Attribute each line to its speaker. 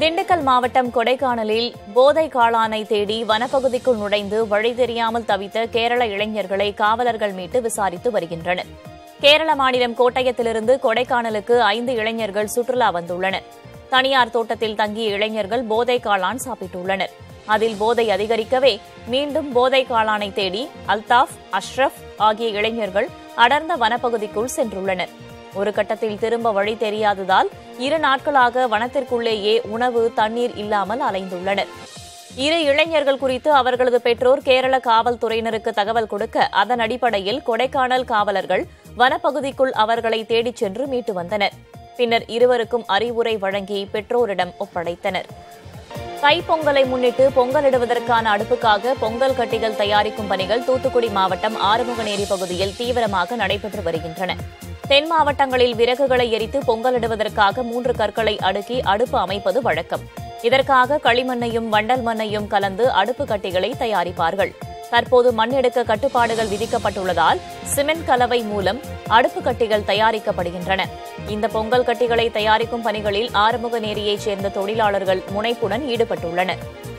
Speaker 1: திண்டுக்கல் மாவட்டம் கொடைக்கானலில் போதை காளானை தேடி வனப்பகுதிக்குள் நுழைந்து வழி தெரியாமல் தவித்த கேரள இளைஞர்களை காவலர்கள் மீட்டு விசாரித்து வருகின்றனர் கேரள மாநிலம் கோட்டயத்திலிருந்து கொடைக்கானலுக்கு ஐந்து இளைஞர்கள் சுற்றுலா வந்துள்ளனர் தனியார் தோட்டத்தில் தங்கிய இளைஞர்கள் போதை காளான் சாப்பிட்டுள்ளனர் அதில் போதை அதிகரிக்கவே மீண்டும் போதை காளானை தேடி அல்தாஃப் அஷ்ரப் ஆகிய இளைஞர்கள் அடர்ந்த வனப்பகுதிக்குள் சென்றுள்ளனர் ஒரு கட்டத்தில் திரும்ப வழி தெரியாததால் இரு நாட்களாக வனத்திற்குள்ளேயே உணவு தண்ணீர் இல்லாமல் அலைந்துள்ளனர் இரு இளைஞர்கள் குறித்து அவர்களது பெற்றோர் கேரள காவல்துறையினருக்கு தகவல் கொடுக்க அதன் அடிப்படையில் கொடைக்கானல் காவலர்கள் வனப்பகுதிக்குள் அவர்களை தேடிச் சென்று மீட்டு வந்தனர் பின்னர் இருவருக்கும் அறிவுரை வழங்கி பெற்றோரிடம் ஒப்படைத்தனர் தைப்பொங்கலை முன்னிட்டு பொங்கலிடுவதற்கான அடுப்புக்காக பொங்கல் கட்டிகள் தயாரிக்கும் பணிகள் தூத்துக்குடி மாவட்டம் ஆறுமுகநேரி பகுதியில் தீவிரமாக நடைபெற்று வருகின்றன தென் மாவட்டங்களில் விறகுகளை எரித்து பொங்கலிடுவதற்காக மூன்று கற்களை அடுக்கி அடுப்பு அமைப்பது வழக்கம் இதற்காக களிமண்ணையும் வண்டல் மண்ணையும் கலந்து அடுப்பு கட்டிகளை தயாரிப்பார்கள் தற்போது மண் எடுக்க கட்டுப்பாடுகள் விதிக்கப்பட்டுள்ளதால் சிமெண்ட் கலவை மூலம் அடுப்பு கட்டிகள் தயாரிக்கப்படுகின்றன இந்த பொங்கல் கட்டிகளை தயாரிக்கும் பணிகளில் ஆறுமுகநேரியைச் சேர்ந்த தொழிலாளர்கள் முனைப்புடன் ஈடுபட்டுள்ளனர்